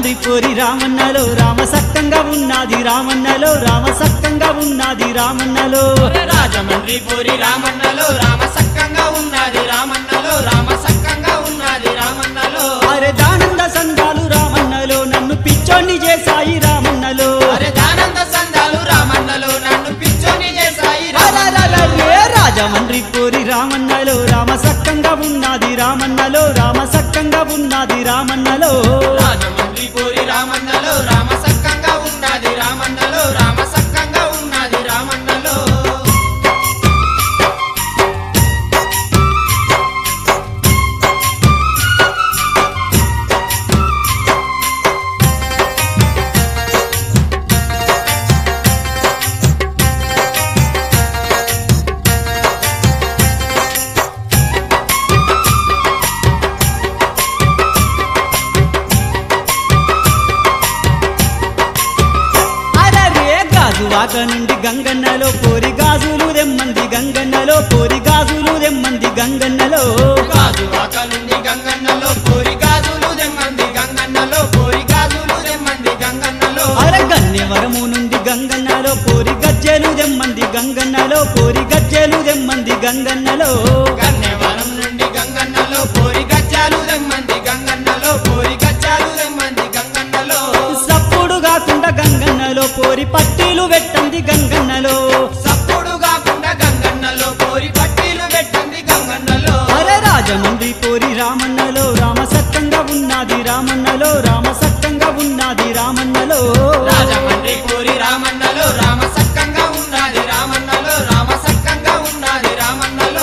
రాజమండ్రి పోరి రామన్నలో రామ సక్కంగా ఉన్నది రామన్నలో రామ సక్కంగా ఉన్నది రామన్నలో ఒరే రాజమండ్రి పూరి రామన్నలో రామ సక్కంగా ఉన్నది రామన్నలో రామ సక్కంగా ఉన్నది రామన్నలో అరే దానంద సంఘాలు రామన్నలో నన్ను పిచ్చోన్ని చేశాయి రామన్నలో అరే దానంద సందాలు రామన్నలో నన్ను పిచ్చోని చేశాయి రామన్నలో. అలలలలే రాజమండ్రి పోరి రామన్నలో రామ సక్కంగా ఉన్నది రామన్నలో రామ సక్కంగా ఉన్నది రామన్నలో రాజమండ్రి పూరి రామన్నలో రామ సక్కంగా ఉన్నది రామన్నలో రామ సక్కంగా ఉన్నది రామన్నలో అరరే గాజువాక నుండి గంగన్నలో పోరి గాజులు దెమ్మంది గంగన్నలో పోరి గాజులు దెమ్మంది గంగన్నలో గాజు వాక నుండి గంగన్నలో పోరి గాజులు దెమ్మంది గంగన్నలో పోరి గాజులు దెమ్మంది గంగన్నలో అర గన్నెవరము నుండి గంగన్నలో పోరి గజ్జెలు దెమ్మంది గంగన్నలో పోరి గజ్జెలు దెమ్మంది గంగన్నలో గన్నెవరం నుండి గంగన్నలో పోరి గచ్చాలు దెమ్మంది గంగన్నలో పోరి గచ్చాలు దెమ్మంది గంగన్నలో సప్పుడు కాకుండా గంగన్నలో పోరి పట్టీలు పెట్టంది గంగన్నలో సప్పుడు కాకుండా గంగన్నలో పోరి పట్టీలు పెట్టంది గంగన్నలో అరే రాజమండ్రి పోరి రామన్నలో రామ సక్కంగా ఉన్నది రామన్నలో రామ సక్కంగా ఉన్నది రామన్నలో రాజమండ్రి పోరి రామన్నలో రామ సక్కంగా ఉన్నది రామన్నలో రామ సక్కంగా ఉన్నది రామన్నలో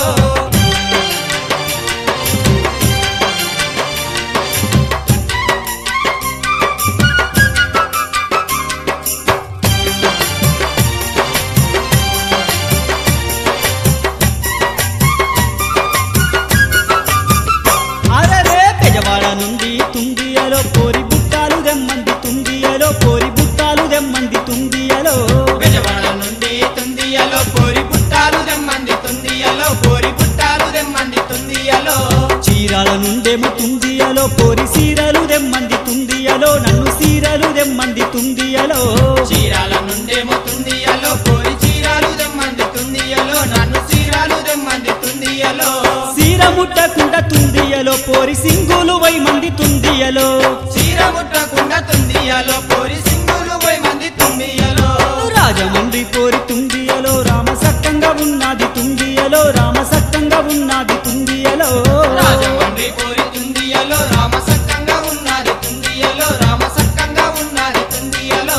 అరరే పెజవాడ నుండి తుండియలో పోరి బుట్టాలు దెమ్మంది తుండియలో పోరి బుట్టాలు దెమ్మంది తుండియలో బెజవాడ నుండి తుందియలో పోరి పుట్టాలు దెమ్మంది తుందియలో పోరి పుట్టాలు దెమ్మంది తుందియలో చీరాల నుండేమో తుండియలో పోరి సీరలు దెమ్మంది తుండియలో నన్ను సీరలు దెమ్మంది తుండియలో చీరాల నుండేమో తుందియలో పోరి చీరాలు దెమ్మంది తుందియలో నన్ను చీరాలు దెమ్మంది తుందియలో సీర ముట్టకుండా తుండియలో పోరి సింగులు వై మంది తుండియలో చీర ముట్టకుండా తుందియలో పోరి సింగులు పోయి మంది తుందియలో రాజమండ్రి పోరి తుండియలో రామ సక్కంగా ఉన్నది తుండియలో రామ సక్కంగా ఉన్నది తుండియలో రాజమండ్రి పోరి తుందియలో రామ సక్కంగా ఉన్నది తుందియలో రామ సక్కంగా ఉన్నది తుందియలో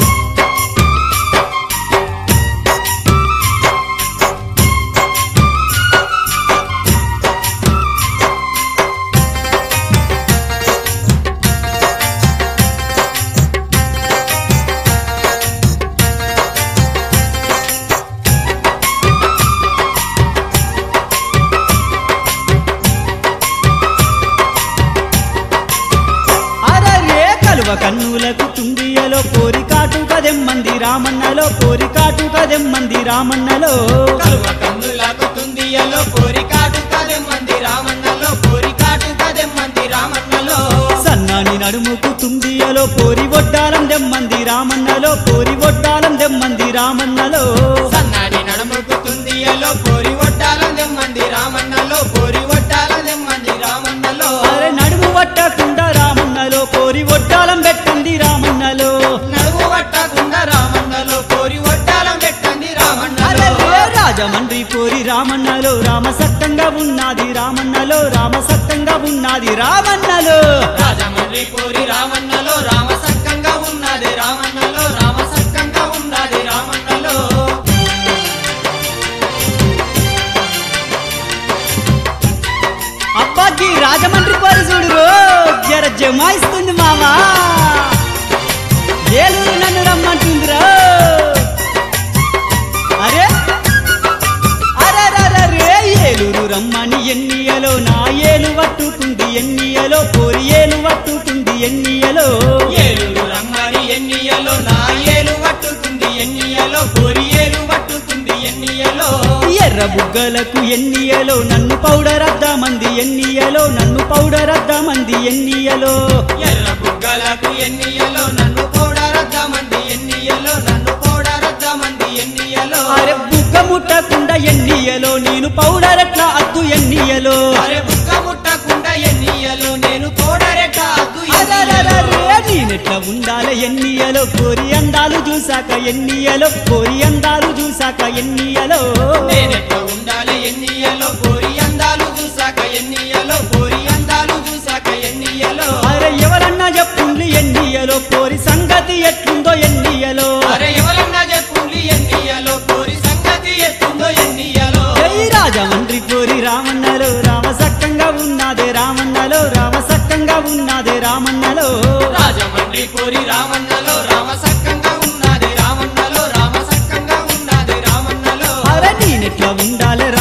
అరరే కలువ కన్నులకు తుండియలో పోరి కాటు కదెమ్మంది రామన్నలో పోరి కాటు కదెమ్మంది రామన్నలో కలువ కందులకు తుందియలో పోరి కాటు కదెమ్మంది రామన్నలో పోరి కాటు కదెమ్మంది రామన్నలో సన్నాని నడుముకు తుండియలో పోరి ఒడ్డాలం దెమ్మంది రామన్నలో పోరి ఒడ్డాలం దెమ్మంది రామన్నలో సన్నాడి నడుముకు తుందియలో పోరి ఒట్టాల దెమ్మంది రామన్నలో పోరి ఒట్టాల దెమ్మంది రామన్నలో అరే నడుము పట్టకుండా రామన్నలో పోరి ఒడ్డాలం పెట్టండి రామన్నలో నడుము పట్టకుండా రామన్నలో పోరి ఒట్టాలం పెట్టండి రామన్నలో అరే రాజమండ్రి పోరి రామన్నలో రామ సత్తంగా ఉన్నది రామన్నలో రామ సత్తంగా ఉన్నది రామన్నలో రాజమండ్రి పోరి రామన్నలో రామ సక్కంగా ఉన్నది రామన్నలో రామ సక్కంగా ఉన్నది రామన్నలో అబ్బాకి రాజమండ్రి పోరి చూడు జర జమాయిస్తుంది మామా ఏలూరు నన్ను రమ్మంటుందిరా అరే అరే ఏలూరు రమ్మని ఎన్నియలో నా ఏలు పట్టుకుంది ఎన్నియలో పోరి ఏలు పట్టుకుంది ఎన్నియలో ఏలుగు రమ్మని ఎన్నియలో నా ఏలు పట్టుకుంది ఎన్నియలో పోరి ఏలు పట్టుకుంది ఎన్నియలో ఎర్ర బుగ్గలకు ఎన్నియలో నన్ను పౌడర్ మంది ఎన్నియలో నన్ను పౌడర్ మంది ఎన్నియలో ఎర్ర బుగ్గలకు ఎన్నియలో నన్ను పోడరద్దామంది ఎన్నియలో నన్ను పోడరద్దామంది ఎన్నియలో అరే బుగ్గ ముట్టకుండా ఎన్నియలో నేను పౌడర్ ఎట్లా అద్దు ఎన్నియలో అరే బుగ్గ ముట్టకుండా ఎన్నియలో నేను పోడరెట్ట అద్దు అరెరెరెరె, నేనెట్లా ఉండాలి ఎన్నియలో కోరి అందాలు చూసాక ఎన్నియలో కోరి అందాలు చూసాక ఎన్నియలో నేనెట్ల ఉండాలి ఎన్నియలో పోరి అందాలు చూసాక ఎన్నియలో పోరి అందాలు చూసాక ఎన్నియలో అరే ఎవరన్నా చెప్పుండ్లి ఎన్నియలో కోరి సంగతి ఎట్లుందో ఎన్నియలో అరే ఎవరన్నా చెప్పుండి ఎన్నియలో పోరి సంగతి ఎత్తుందో ఎన్నియలో జై రాజమండ్రి కోరి రామన్నలో రామ సక్కంగా ఉన్నదే రామన్నలో రామ సక్కంగా ఉన్నదే రామన్నలో రాజమండ్రి పోరి రామన్నలో రామ సక్కంగా ఉన్నది రామన్నలో రామ సక్కంగా ఉన్నది రామన్నలో అరే నేనెట్లా ఉండాలి